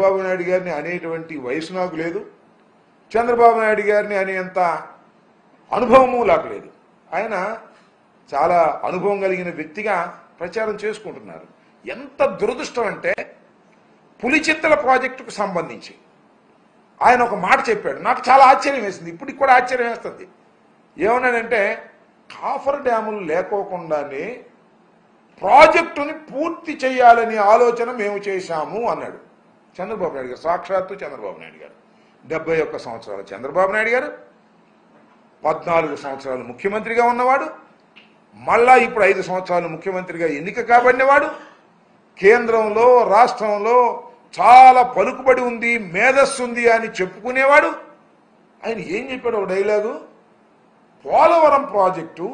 చంద్రబాబు నాయుడు గారిని అనేటువంటి వయసు నాకు లేదు చంద్రబాబు నాయుడు గారిని అనేంత అనుభవము నాకు లేదు ఆయన చాలా అనుభవం కలిగిన వ్యక్తిగా ప్రచారం చేసుకుంటున్నారు ఎంత దురదృష్టం అంటే పులిచింతల ప్రాజెక్టుకు సంబంధించి ఆయన ఒక మాట చెప్పాడు నాకు చాలా ఆశ్చర్యం వేసింది ఇప్పటికి కూడా ఆశ్చర్యం వేస్తుంది ఏమన్నాడంటే కాఫర్ డ్యాములు లేకోకుండానే ప్రాజెక్టుని పూర్తి చేయాలని ఆలోచన మేము చేశాము అన్నాడు చంద్రబాబు నాయుడు గారు సాక్షాత్తు చంద్రబాబు నాయుడు గారు డెబ్బై ఒక్క సంవత్సరాల చంద్రబాబు నాయుడు గారు పద్నాలుగు సంవత్సరాలు ముఖ్యమంత్రిగా ఉన్నవాడు మళ్ళా ఇప్పుడు ఐదు సంవత్సరాలు ముఖ్యమంత్రిగా ఎన్నిక కాబడినవాడు కేంద్రంలో రాష్ట్రంలో చాలా పలుకుబడి ఉంది మేధస్సు ఉంది అని చెప్పుకునేవాడు ఆయన ఏం చెప్పాడు ఒక డైలాగు పోలవరం ప్రాజెక్టు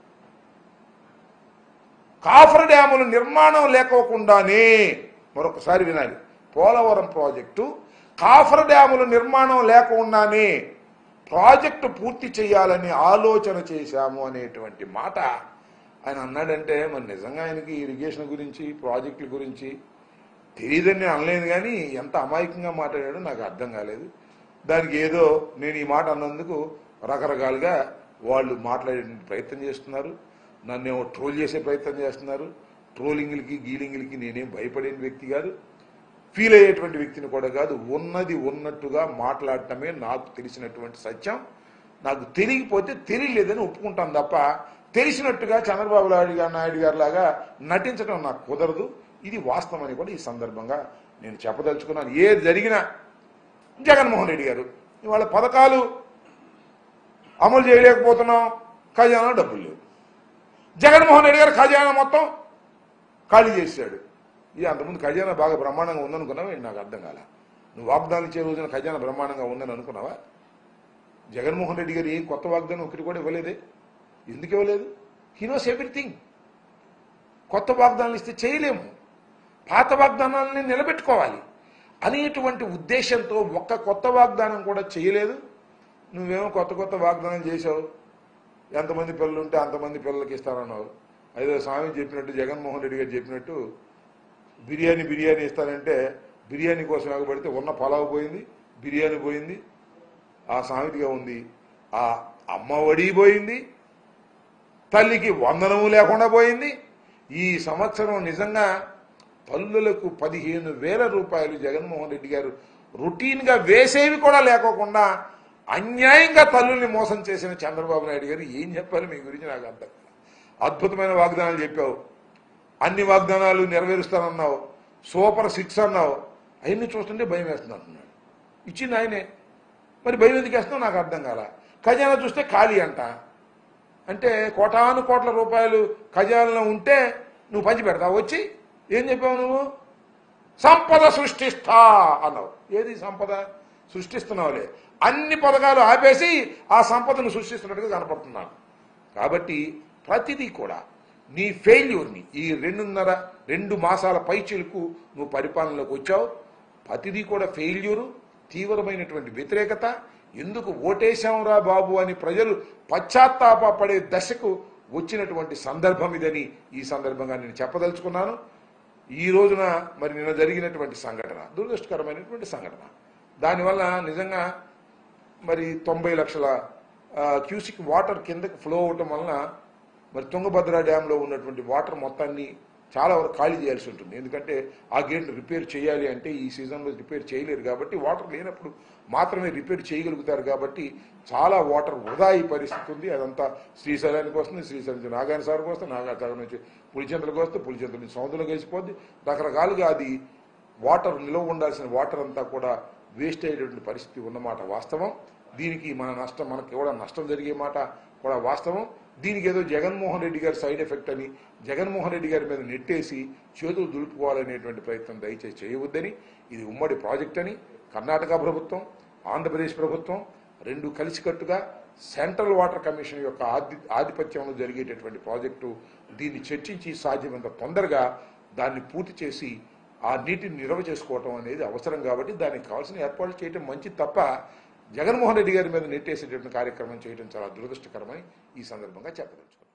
కాఫర్ డ్యాముల నిర్మాణం లేకోకుండానే మరొకసారి వినాలి పోలవరం ప్రాజెక్టు కాఫర్ డ్యాముల నిర్మాణం లేకుండానే ప్రాజెక్టు పూర్తి చేయాలని ఆలోచన చేశాము అనేటువంటి మాట ఆయన అన్నాడంటే మరి నిజంగా ఆయనకి ఇరిగేషన్ గురించి ప్రాజెక్టుల గురించి తెలియదని నేను అనలేదు కానీ ఎంత అమాయకంగా మాట్లాడాడో నాకు అర్థం కాలేదు దానికి ఏదో నేను ఈ మాట అన్నందుకు రకరకాలుగా వాళ్ళు మాట్లాడే ప్రయత్నం చేస్తున్నారు నన్నేమో ట్రోల్ చేసే ప్రయత్నం చేస్తున్నారు ట్రోలింగ్లకి గీలింగ్లకి నేనేం భయపడే వ్యక్తి కాదు ఫీల్ అయ్యేటువంటి వ్యక్తిని కూడా కాదు ఉన్నది ఉన్నట్టుగా మాట్లాడటమే నాకు తెలిసినటువంటి సత్యం నాకు తెలియకపోతే తెలియలేదని ఒప్పుకుంటాను తప్ప తెలిసినట్టుగా చంద్రబాబు నాయుడు గారు నాయుడు గారి లాగా నటించడం నాకు కుదరదు ఇది వాస్తవం అని కూడా ఈ సందర్భంగా నేను చెప్పదలుచుకున్నాను ఏది జరిగినా జగన్మోహన్ రెడ్డి గారు ఇవాళ పథకాలు అమలు చేయలేకపోతున్నాం ఖజానా డబ్బులు లేవు జగన్మోహన్ రెడ్డి గారు ఖజానా మొత్తం ఖాళీ చేశాడు ఇది అంతకుముందు ఖజానా బాగా బ్రహ్మాండంగా ఉందనుకున్నావా ఏంటి నాకు అర్థం కాల నువ్వు వాగ్దానం ఇచ్చే రోజున ఖజానా బ్రహ్మాండంగా ఉందని అనుకున్నావా జగన్మోహన్ రెడ్డి గారు ఏం కొత్త వాగ్దానం ఒకటి కూడా ఇవ్వలేదే ఎందుకు ఇవ్వలేదు హీ నోస్ ఎవ్రీథింగ్ కొత్త వాగ్దానాలు ఇస్తే చేయలేము పాత వాగ్దానాలని నిలబెట్టుకోవాలి అనేటువంటి ఉద్దేశంతో ఒక్క కొత్త వాగ్దానం కూడా చేయలేదు నువ్వేమో కొత్త కొత్త వాగ్దానం చేసావు ఎంతమంది పిల్లలు ఉంటే అంతమంది పిల్లలకి ఇస్తానన్నావు అదే స్వామి చెప్పినట్టు జగన్మోహన్ రెడ్డి గారు చెప్పినట్టు బిర్యానీ బిర్యానీ ఇస్తానంటే బిర్యానీ కోసం ఎగబడితే ఉన్న పలావ్ పోయింది బిర్యానీ పోయింది ఆ సామెతగా ఉంది ఆ అమ్మ వడి పోయింది తల్లికి వందనము లేకుండా పోయింది ఈ సంవత్సరం నిజంగా తల్లులకు పదిహేను వేల రూపాయలు జగన్మోహన్ రెడ్డి గారు రొటీన్గా వేసేవి కూడా లేకోకుండా అన్యాయంగా తల్లుల్ని మోసం చేసిన చంద్రబాబు నాయుడు గారు ఏం చెప్పాలి మీ గురించి నాకు అర్థం కాదు. అద్భుతమైన వాగ్దానాలు చెప్పావు అన్ని వాగ్దానాలు నెరవేరుస్తానన్నావు సూపర్ సిక్స్ అన్నావు అవన్నీ చూస్తుంటే భయం వేస్తుంది అంటున్నాడు ఇచ్చింది ఆయనే మరి భయం ఎందుకు వేస్తున్నావు నాకు అర్థం కాల ఖజానా చూస్తే ఖాళీ అంట అంటే కోటాను కోట్ల రూపాయలు ఖజానాలో ఉంటే నువ్వు పంచి పెడతావు వచ్చి ఏం చెప్పావు నువ్వు సంపద సృష్టిస్తా అన్నావు ఏది సంపద సృష్టిస్తున్నావులే అన్ని పథకాలు ఆపేసి ఆ సంపదను సృష్టిస్తున్నట్టుగా కనపడుతున్నాను కాబట్టి ప్రతిదీ కూడా నీ ఫెయిల్యూర్ని ఈ రెండున్నర రెండు మాసాల పైచిలకు నువ్వు పరిపాలనలోకి వచ్చావు ప్రతిదీ కూడా ఫెయిల్యూరు తీవ్రమైనటువంటి వ్యతిరేకత ఎందుకు ఓటేశాంరా బాబు అని ప్రజలు పశ్చాత్తాపడే దశకు వచ్చినటువంటి సందర్భం ఇదని ఈ సందర్భంగా నేను చెప్పదలుచుకున్నాను ఈ రోజున మరి నిన్న జరిగినటువంటి సంఘటన దురదృష్టకరమైనటువంటి సంఘటన దానివల్ల నిజంగా మరి తొంభై లక్షల ఆ, క్యూసిక్ వాటర్ కిందకి ఫ్లో అవటం వలన మరి తుంగభద్ర డ్యాంలో ఉన్నటువంటి వాటర్ మొత్తాన్ని చాలా వరకు ఖాళీ చేయాల్సి ఉంటుంది ఎందుకంటే ఆ గేట్ను రిపేర్ చేయాలి అంటే ఈ సీజన్లో రిపేర్ చేయలేరు కాబట్టి వాటర్ లేనప్పుడు మాత్రమే రిపేర్ చేయగలుగుతారు కాబట్టి చాలా వాటర్ వృధా అయ్యే పరిస్థితి ఉంది అదంతా శ్రీశైలానికి వస్తుంది శ్రీశైలం నుంచి నాగాయన సార్కి వస్తుంది నాగార్జున నుంచి పులిచెంతలకు వస్తే పులిచెంతల నుంచి సముద్రంలోకి వేసిపోద్ది రకరకాలుగా అది వాటర్ నిల్వ ఉండాల్సిన వాటర్ అంతా కూడా వేస్ట్ అయ్యేటువంటి పరిస్థితి ఉన్నమాట వాస్తవం దీనికి మన నష్టం మనకి కూడా నష్టం జరిగే మాట కూడా వాస్తవం దీనికి ఏదో జగన్మోహన్ రెడ్డి గారి సైడ్ ఎఫెక్ట్ అని జగన్మోహన్ రెడ్డి గారి మీద నెట్టేసి చేతులు దులుపుకోవాలనేటువంటి ప్రయత్నం దయచేసి చేయవద్దని ఇది ఉమ్మడి ప్రాజెక్ట్ అని కర్ణాటక ప్రభుత్వం ఆంధ్రప్రదేశ్ ప్రభుత్వం రెండు కలిసికట్టుగా సెంట్రల్ వాటర్ కమిషన్ యొక్క ఆధి ఆధిపత్యంలో జరిగేటటువంటి ప్రాజెక్టు దీన్ని చర్చించి సాధ్యమైనంత తొందరగా దాన్ని పూర్తి చేసి ఆ నీటిని నిల్వ చేసుకోవటం అనేది అవసరం కాబట్టి దానికి కావాల్సిన ఏర్పాట్లు చేయటం మంచిది తప్ప జగన్మోహన్ రెడ్డి గారి మీద నెట్టేసేటటువంటి కార్యక్రమం చేయడం చాలా దురదృష్టకరమని ఈ సందర్భంగా చెప్పదలుచుకున్నాను